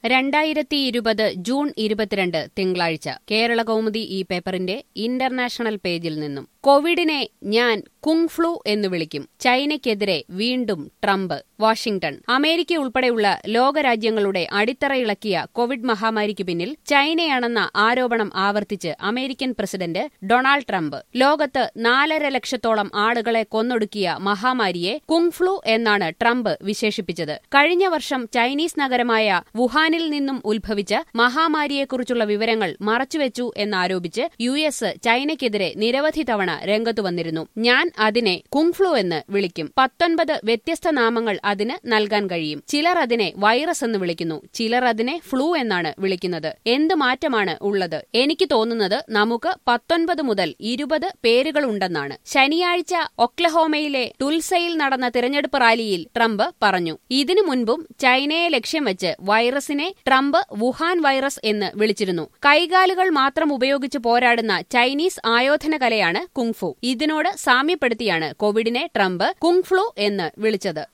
രണ്ടായിരത്തി ഇരുപത് ജൂൺ ഇരുപത്തിരണ്ട് തിങ്കളാഴ്ച കേരള കൗമുദി ഈ പേപ്പറിന്റെ ഇന്റർനാഷണൽ പേജിൽ നിന്നും കോവിഡിനെ ഞാൻ കുങ് ഫ്ലൂ എന്ന് വിളിക്കും ചൈനയ്ക്കെതിരെ വീണ്ടും ട്രംപ് വാഷിംഗ്ടൺ അമേരിക്ക ഉൾപ്പെടെയുള്ള ലോകരാജ്യങ്ങളുടെ അടിത്തറയിളക്കിയ കോവിഡ് മഹാമാരിക്ക് പിന്നിൽ ചൈനയാണെന്ന ആരോപണം ആവർത്തിച്ച് അമേരിക്കൻ പ്രസിഡന്റ് ഡൊണാൾഡ് ട്രംപ് ലോകത്ത് നാലര ലക്ഷത്തോളം ആളുകളെ കൊന്നൊടുക്കിയ മഹാമാരിയെ കുങ് ഫ്ലൂ എന്നാണ് ട്രംപ് വിശേഷിപ്പിച്ചത് കഴിഞ്ഞ വർഷം ചൈനീസ് നഗരമായ വുഹാനിൽ നിന്നും ഉത്ഭവിച്ച മഹാമാരിയെക്കുറിച്ചുള്ള വിവരങ്ങൾ മറച്ചുവെച്ചു എന്നാരോപിച്ച് യു എസ് ചൈനയ്ക്കെതിരെ നിരവധി തവണ രംഗത്തു വന്നിരുന്നു ഞാൻ അതിനെ കുങ്ഫ്ലു എന്ന് വിളിക്കും പത്തൊൻപത് വ്യത്യസ്ത നാമങ്ങൾ അതിന് നൽകാൻ കഴിയും ചിലർ അതിനെ വൈറസ് എന്ന് വിളിക്കുന്നു ചിലർ അതിനെ ഫ്ലൂ എന്നാണ് വിളിക്കുന്നത് എന്ത് മാറ്റമാണ് ഉള്ളത് എനിക്ക് തോന്നുന്നത് നമുക്ക് പത്തൊൻപത് മുതൽ ഇരുപത് പേരുകളുണ്ടെന്നാണ് ശനിയാഴ്ച ഒക്ലഹോമയിലെ ടുൽസയിൽ നടന്ന തിരഞ്ഞെടുപ്പ് റാലിയിൽ ട്രംപ് പറഞ്ഞു ഇതിനു മുൻപും ചൈനയെ ലക്ഷ്യം വെച്ച് വൈറസിനെ ട്രംപ് വുഹാൻ വൈറസ് എന്ന് വിളിച്ചിരുന്നു കൈകാലുകൾ മാത്രം ഉപയോഗിച്ച് പോരാടുന്ന ചൈനീസ് ആയോധന കലയാണ് കുങ്ഫു ഇതിനോട് സാമ്യപ്പെടുത്തിയാണ് കോവിഡിനെ ട്രംപ് കുങ്ഫ്ലു എന്ന് വിളിച്ചത്